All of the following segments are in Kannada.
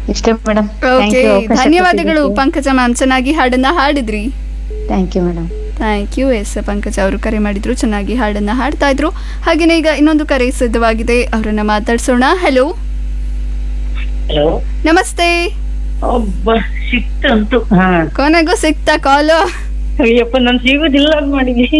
ಇಷ್ಟೇ ಮೇಡಮ್ ಓಕೆ ಧನ್ಯವಾದಗಳು ಪಂಕಜ ಮ್ಯಾಮ್ ಚೆನ್ನಾಗಿ ಹಾಡನ್ನ ಹಾಡಿದ್ರಿ thank you madam thank you yes Pankaja ಅವರು ಕರೆ ಮಾಡಿದ್ರು ಚೆನ್ನಾಗಿ ಹಾಡನ್ನ ಹಾಡ್ತಾ ಇದ್ರು ಹಾಗೇನೆ ಈಗ ಇನ್ನೊಂದು ಕರೆ ಸಿದ್ಧವಾಗಿದೆ ಅವರನ್ನ ಮಾತಾಡ್ಸೋಣ ಹಲೋ ಹಲೋ ನಮಸ್ತೆ ಒಬ್ಬ ಸಿಕ್ತಂತು ಹಾ ಕೊನೆಗೂ ಸಿಕ್ತಾ ಕಾಲು ಅಯ್ಯಪ್ಪ ನಾನ್ ಸಿಗುದಿಲ್ಲ ಅಂತ ಮಾಡಿದ್ವಿ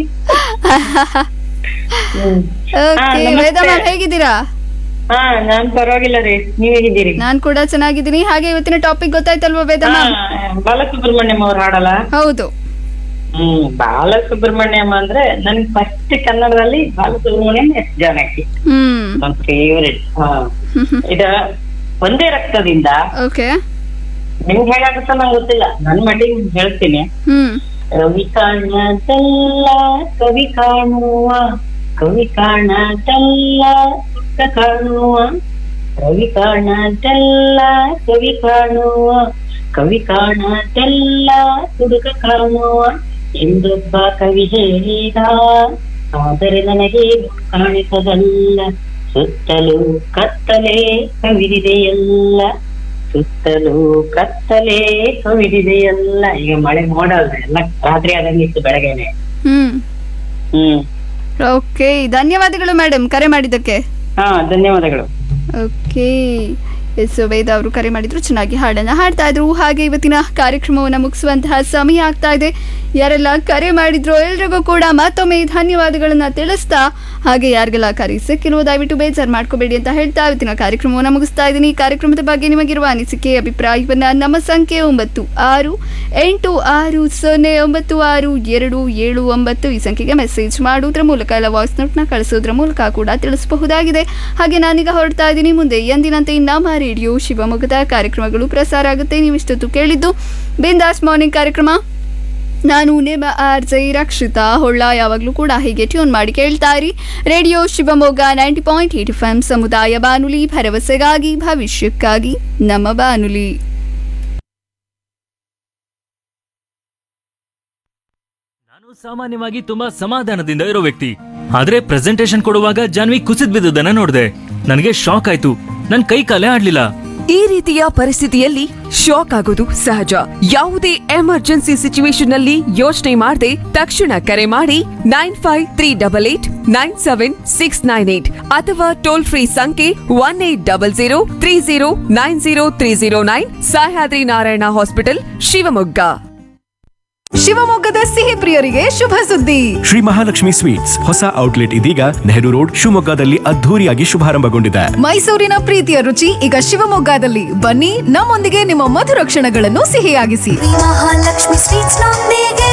ಹ್ಮ್. ಓಕೆ ನಮಸ್ತೆ. ವೇದ ಮ್ಯಾಮ್ ಹೇಗಿದ್ದೀರಾ ಹಾ ನಾನ್ ಪರವಾಗಿಲ್ಲ ರೀ ನೀವ್ ಹೇಗಿದ್ದೀರಿ ನಾನ್ ಕೂಡ ಚೆನ್ನಾಗಿದ್ದೀನಿ ಹಾಗೆ ಇವತ್ತಿನ ಟಾಪಿಕ್ ಗೊತ್ತಾಯ್ತಲ್ವಾ ವೇದ ಹಾ, ಮ್ಯಾಮ್ ಬಾಲಸುಬ್ರಹ್ಮಣ್ಯಂ ಅವ್ರ ಹಾಡಲ್ಲ ಹೌದು ಹ್ಮ್ ಬಾಲಸುಬ್ರಹ್ಮಣ್ಯಂ ಅಂದ್ರೆ ನನ್ ಫಸ್ಟ್ ಕನ್ನಡದಲ್ಲಿ ಬಾಲಸುಬ್ರಹ್ಮಣ್ಯಂ ಎಸ್ ಜಾನಕಿ ಹ್ಮ್ ನನ್ ಫೇವರೇಟ್ ಹಾ ಇದ ಒಂದೇ ರಕ್ತದಿಂದ ಓಕೆ ನಿಮ್ಗೆ ಹೇಗಾಗುತ್ತ ನಂಗೆ ಗೊತ್ತಿಲ್ಲ ನನ್ ಮಟ್ಟಿಗೆ ಹೇಳ್ತೀನಿ ಹ್ಮ್ ರವಿ ಕಾಣದಲ್ಲ ಕವಿ ಕಾಣುವ ಕವಿ ಕಾಣದಲ್ಲ ಪುಟ್ಟ ಕಾಣುವ ರವಿ ಕಾಣದಲ್ಲ ಕವಿ ಕಾಣುವ ಕವಿ ಕಾಣದಲ್ಲ ಹುಡುಗ ಕಾಣುವ ಎಂದೊಬ್ಬ ಕವಿ ಹೇಳಿದ ಆದರೆ ನನಗೆ ಕಾಣಿಸದಲ್ಲ ಸುತ್ತಲೂ ಕತ್ತಲೆ ಕವಿದಿದೆಯಲ್ಲ ಸುತ್ತಲೂ ಕತ್ತಲೆ ಕವಿದಿದೆಯಲ್ಲ ಈಗ ಮಳೆ ಮೋಡಲ್ಲ ಎಲ್ಲ ರಾತ್ರಿ ಆದಂಗಿತ್ತು ಬೆಳಗ್ಗೆನೆ ಹ್ಮ್ ಹ್ಮ್ ಓಕೆ ಧನ್ಯವಾದಗಳು ಮೇಡಮ್ ಕರೆ ಮಾಡಿದ್ದಕ್ಕೆ ಹಾ ಧನ್ಯವಾದಗಳು ಓಕೆ ಎಸ್ ವೇದ ಅವರು ಕರೆ ಮಾಡಿದ್ರು ಚೆನ್ನಾಗಿ ಹಾಡನ್ನ ಹಾಡ್ತಾ ಇದ್ರು ಹಾಗೆ ಇವತ್ತಿನ ಕಾರ್ಯಕ್ರಮವನ್ನು ಮುಗಿಸುವಂತಹ ಸಮಯ ಆಗ್ತಾ ಇದೆ ಯಾರೆಲ್ಲ ಕರೆ ಮಾಡಿದ್ರು ಎಲ್ರಿಗೂ ಕೂಡ ಮತ್ತೊಮ್ಮೆ ಧನ್ಯವಾದಗಳನ್ನ ತಿಳಿಸ್ತಾ ಹಾಗೆ ಯಾರಿಗೆಲ್ಲ ಕರೆ ಸಿಕ್ಕಿಲ್ವೋ ದಯವಿಟ್ಟು ಬೇಜಾರು ಮಾಡ್ಕೋಬೇಡಿ ಅಂತ ಹೇಳ್ತಾ ಇವತ್ತಿನ ಕಾರ್ಯಕ್ರಮವನ್ನು ಮುಗಿಸ್ತಾ ಇದ್ದೀನಿ ಈ ಕಾರ್ಯಕ್ರಮದ ಬಗ್ಗೆ ನಿಮಗಿರುವ ಅನಿಸಿಕೆ ಅಭಿಪ್ರಾಯವನ್ನ ನಮ್ಮ ಸಂಖ್ಯೆ ಒಂಬತ್ತು ಆರು ಎಂಟು ಆರು ಸೊನ್ನೆ ಒಂಬತ್ತು ಆರು ಎರಡು ಏಳು ಒಂಬತ್ತು ಈ ಸಂಖ್ಯೆಗೆ ಮೆಸೇಜ್ ಮಾಡುವುದರ ಮೂಲಕ ಇಲ್ಲ ವಾಯ್ಸ್ ನೋಟ್ನ ಕಳಿಸೋದ್ರ ಮೂಲಕ ಕೂಡ ತಿಳಿಸಬಹುದಾಗಿದೆ ಹಾಗೆ ನಾನೀಗ ಹೊರಡ್ತಾ ಇದ್ದೀನಿ ಮುಂದೆ ಎಂದಿನಂತೆ ನಮ್ಮ ರೇಡಿಯೋ ಶಿವಮೊಗ್ಗದ ಕಾರ್ಯಕ್ರಮಗಳು ಪ್ರಸಾರ ಆಗುತ್ತೆ ನೀವಿಷ್ಟೊತ್ತು ಕೇಳಿದ್ದು ಬಿಂದಾಸ್ ಮಾರ್ನಿಂಗ್ ಕಾರ್ಯಕ್ರಮ ನಾನು ನಿಮ್ಮ ಆರ್ ಜೈ ರಕ್ಷಿತಾ ಹೊಳ್ಳ ಯಾವಾಗಲೂ ಕೂಡ ಹೀಗೆ ಟ್ಯೂನ್ ಮಾಡಿ ಕೇಳ್ತಾ ಇರಿ radio Shivamogga ninety point eight F M ಸಮುದಾಯ ಬಾನುಲಿ ಭರವಸೆಗಾಗಿ ಭವಿಷ್ಯಕ್ಕಾಗಿ ನಮ್ಮ ಬಾನುಲಿ ನಾನು ಸಾಮಾನ್ಯವಾಗಿ ತುಂಬಾ ಸಮಾಧಾನದಿಂದ ಇರೋ ವ್ಯಕ್ತಿ ಆದ್ರೆ ಪ್ರೆಸೆಂಟೇಶನ್ ಕೊಡುವಾಗ ಜಾನ್ವಿ ಕುಸಿದ್ ಬಿದ್ದುದನ್ನ ನೋಡಿದೆ ನನಗೆ ಶಾಕ್ ಆಯ್ತು ನನ್ ಕೈ ಕಾಲೇ ಆಡ್ಲಿಲ್ಲ ಈ ರೀತಿಯ ಪರಿಸ್ಥಿತಿಯಲ್ಲಿ ಶಾಕ್ ಆಗೋದು ಸಹಜ ಯಾವುದೇ ಎಮರ್ಜೆನ್ಸಿ ಸಿಚುವೇಶನ್ ಅಲ್ಲಿ ಯೋಚನೆ ಮಾಡದೆ ತಕ್ಷಣ ಕರೆ ಮಾಡಿ nine five three double eight nine seven six nine eight ಅಥವಾ ಟೋಲ್ ಫ್ರೀ ಸಂಖ್ಯೆ one eight double zero three zero nine zero three zero nine Sahyadri Narayana hospital Shivamogga ಶಿವಮೊಗ್ಗದ ಸಿಹಿ ಪ್ರಿಯರಿಗೆ ಶುಭ ಸುದ್ದಿ ಶ್ರೀ ಮಹಾಲಕ್ಷ್ಮಿ ಸ್ವೀಟ್ಸ್ ಹೊಸ ಔಟ್ಲೆಟ್ ಇದೀಗ ನೆಹರು ರೋಡ್ ಶಿವಮೊಗ್ಗದಲ್ಲಿ ಅದ್ಧೂರಿಯಾಗಿ ಶುಭಾರಂಭಗೊಂಡಿದೆ ಮೈಸೂರಿನ ಪ್ರೀತಿಯ ರುಚಿ ಈಗ ಶಿವಮೊಗ್ಗದಲ್ಲಿ ಬನ್ನಿ ನಮ್ಮೊಂದಿಗೆ ನಿಮ್ಮ ಮಧುರ ಕ್ಷಣಗಳನ್ನು ಸಿಹಿಯಾಗಿಸಿ ಮಹಾಲಕ್ಷ್ಮಿ ಸ್ವೀಟ್ಸ್ ನೊಂದಿಗೆ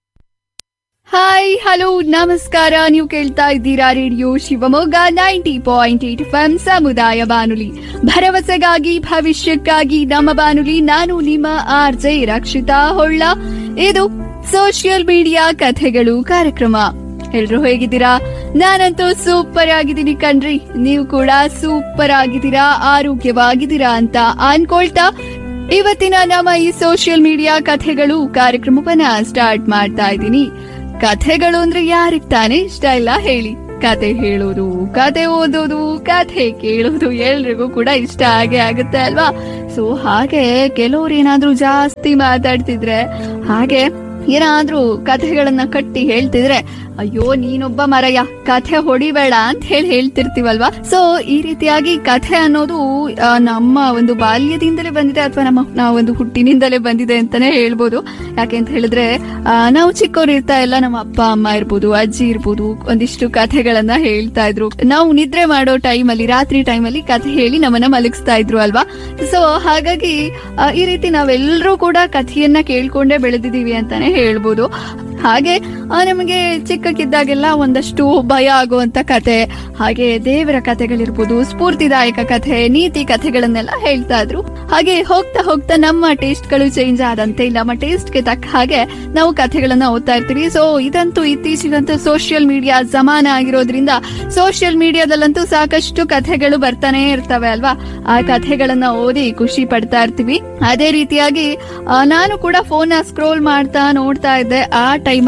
ಹಾಯ್ ಹಲೋ ನಮಸ್ಕಾರ ನೀವು ಕೇಳ್ತಾ ಇದ್ದೀರಾ radio Shivamogga ninety point eight F ಸಮುದಾಯ ಬಾನುಲಿ ಭರವಸೆಗಾಗಿ ಭವಿಷ್ಯಕ್ಕಾಗಿ ನಮ್ಮ ಬಾನುಲಿ ನಾನು ನಿಮ್ಮ ಆರ್ ಜೆ ರಕ್ಷಿತಾ ಹೊಳ್ಳ ಇದು ಸೋಷಿಯಲ್ ಮೀಡಿಯಾ ಕಥೆಗಳು ಕಾರ್ಯಕ್ರಮ ಎಲ್ರು ಹೇಗಿದ್ದೀರಾ ನಾನಂತೂ ಸೂಪರ್ ಆಗಿದ್ದೀನಿ ಕಣ್ರಿ ನೀವು ಕೂಡ ಸೂಪರ್ ಆಗಿದ್ದೀರಾ ಆರೋಗ್ಯವಾಗಿದ್ದೀರಾ ಅಂತ ಅನ್ಕೊಳ್ತಾ ಇವತ್ತಿನ ನಮ್ಮ ಈ ಸೋಷಿಯಲ್ ಮೀಡಿಯಾ ಕಥೆಗಳು ಕಾರ್ಯಕ್ರಮವನ್ನ ಸ್ಟಾರ್ಟ್ ಮಾಡ್ತಾ ಇದ್ದೀನಿ ಕಥೆಗಳು ಅಂದ್ರೆ ಯಾರಿಗ್ ತಾನೇ ಇಷ್ಟ ಇಲ್ಲ ಹೇಳಿ ಕತೆ ಹೇಳೋದು ಕತೆ ಓದೋದು ಕಥೆ ಕೇಳೋದು ಎಲ್ರಿಗೂ ಕೂಡ ಇಷ್ಟ ಆಗೇ ಆಗುತ್ತೆ ಅಲ್ವಾ ಸೊ ಹಾಗೆ ಕೆಲವ್ರು ಏನಾದ್ರೂ ಜಾಸ್ತಿ ಮಾತಾಡ್ತಿದ್ರೆ ಹಾಗೆ ಏನಾದ್ರೂ ಕಥೆಗಳನ್ನ ಕಟ್ಟಿ ಹೇಳ್ತಿದ್ರೆ ಅಯ್ಯೋ ನೀನೊಬ್ಬ ಮರಯ್ಯ ಕಥೆ ಹೊಡಿಬೇಡ ಅಂತ ಹೇಳಿ ಹೇಳ್ತಿರ್ತೀವಲ್ವಾ ಸೊ ಈ ರೀತಿಯಾಗಿ ಕಥೆ ಅನ್ನೋದು ಆ, ನಮ್ಮ ಒಂದು ಬಾಲ್ಯದಿಂದಲೇ ಬಂದಿದೆ ಅಥವಾ ನಮ್ಮ ನಾವು ಒಂದು ಹುಟ್ಟಿನಿಂದಲೇ ಬಂದಿದೆ ಅಂತಾನೆ ಹೇಳ್ಬೋದು ಯಾಕೆ ಅಂತ ಹೇಳಿದ್ರೆ ಆ, ನಾವು ಚಿಕ್ಕವ್ರು ಇರ್ತಾ ಎಲ್ಲ ನಮ್ಮ ಅಪ್ಪ ಅಮ್ಮ ಇರ್ಬೋದು ಅಜ್ಜಿ ಇರ್ಬೋದು ಒಂದಿಷ್ಟು ಕಥೆಗಳನ್ನ ಹೇಳ್ತಾ ಇದ್ರು ನಾವು ನಿದ್ರೆ ಮಾಡೋ ಟೈಮಲ್ಲಿ ರಾತ್ರಿ ಟೈಮಲ್ಲಿ ಕಥೆ ಹೇಳಿ ನಮ್ಮನ್ನ ಮಲಗಿಸ್ತಾ ಇದ್ರು ಅಲ್ವಾ ಸೊ ಹಾಗಾಗಿ ಆ, ಈ ರೀತಿ ನಾವೆಲ್ಲರೂ ಕೂಡ ಕಥೆಯನ್ನ ಕೇಳ್ಕೊಂಡೇ ಬೆಳೆದಿದೀವಿ ಅಂತಾನೆ ಹೇಳ್ಬೋದು ಹಾಗೆ ಆ, ನಮಗೆ ಚಿಕ್ಕಕ್ಕಿದ್ದಾಗೆಲ್ಲ ಒಂದಷ್ಟು ಭಯ ಆಗುವಂತ ಕತೆ ಹಾಗೆ ದೇವರ ಕಥೆಗಳಿರ್ಬೋದು ಸ್ಫೂರ್ತಿದಾಯಕ ಕಥೆ ನೀತಿ ಕಥೆಗಳನ್ನೆಲ್ಲ ಹೇಳ್ತಾ ಇದ್ರು ಹಾಗೆ ಹೋಗ್ತಾ ಹೋಗ್ತಾ ನಮ್ಮ ಟೇಸ್ಟ್ ಗಳು ಚೇಂಜ್ ಆದಂತೆ ನಮ್ಮ ಟೇಸ್ಟ್ ಗೆ ತಕ್ಕ ಹಾಗೆ ನಾವು ಕಥೆಗಳನ್ನ ಓದ್ತಾ ಇರ್ತೀವಿ ಸೊ ಇದಂತೂ ಇತ್ತೀಚೆಗಂತೂ ಸೋಷಿಯಲ್ ಮೀಡಿಯಾ ಜಮಾನ ಆಗಿರೋದ್ರಿಂದ ಸೋಷಿಯಲ್ ಮೀಡಿಯಾದಲ್ಲಂತೂ ಸಾಕಷ್ಟು ಕಥೆಗಳು ಬರ್ತಾನೆ ಇರ್ತವೆ ಅಲ್ವಾ ಆ ಕಥೆಗಳನ್ನ ಓದಿ ಖುಷಿ ಪಡ್ತಾ ಇರ್ತೀವಿ ಅದೇ ರೀತಿಯಾಗಿ ಆ, ನಾನು ಕೂಡ ಫೋನ್ ಸ್ಕ್ರೋಲ್ ಮಾಡ್ತಾ ನೋಡ್ತಾ ಇದ್ದೆ ಆ ಟೈಮಲ್ಲಿ ನನಗೊಂದು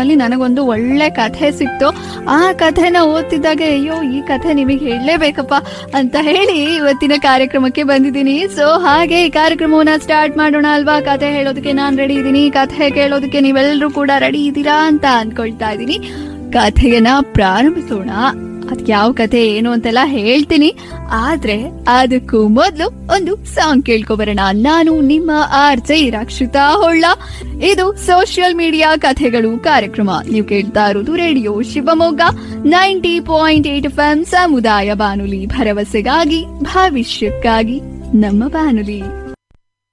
ಒಂದು ಒಳ್ಳೆ ಕಥೆ ಸಿಕ್ತು ಆ ಕಥೆನ ಓದ್ತಿದ್ದಾಗ ಅಯ್ಯೋ ಈ ಕಥೆ ನಿಮಗೆ ಹೇಳಲೇಬೇಕಪ್ಪ ಅಂತ ಹೇಳಿ ಇವತ್ತಿನ ಕಾರ್ಯಕ್ರಮಕ್ಕೆ ಬಂದಿದ್ದೀನಿ ಸೊ ಹಾಗೆ ಈ ಕಾರ್ಯಕ್ರಮವನ್ನ ಸ್ಟಾರ್ಟ್ ಮಾಡೋಣ ಅಲ್ವಾ ಕಥೆ ಹೇಳೋದಕ್ಕೆ ನಾನು ರೆಡಿ ಇದ್ದೀನಿ ಕಥೆ ಕೇಳೋದಕ್ಕೆ ನೀವೆಲ್ಲರೂ ಕೂಡ ರೆಡಿ ಇದ್ದೀರಾ ಅಂತ ಅನ್ಕೊಳ್ತಾ ಇದ್ದೀನಿ ಕಥೆಯನ್ನ ಪ್ರಾರಂಭಿಸೋಣ ಅದ್ ಯಾವ ಕಥೆ ಏನು ಅಂತೆಲ್ಲ ಹೇಳ್ತೀನಿ ಆದ್ರೆ ಅದಕ್ಕೂ ಮೊದಲು ಒಂದು ಸಾಂಗ್ ಕೇಳ್ಕೊಬರೋಣ ನಾನು ನಿಮ್ಮ ಆರ್ ಜೆ ರಕ್ಷಿತಾ ಹೊಳ್ಳ ಇದು ಸೋಷಿಯಲ್ ಮೀಡಿಯಾ ಕಥೆಗಳು ಕಾರ್ಯಕ್ರಮ ನೀವು ಕೇಳ್ತಾ ಇರೋದು radio Shivamogga ninety point eight F M ಸಮುದಾಯ ಬಾನುಲಿ ಭರವಸೆಗಾಗಿ ಭವಿಷ್ಯಕ್ಕಾಗಿ ನಮ್ಮ ಬಾನುಲಿ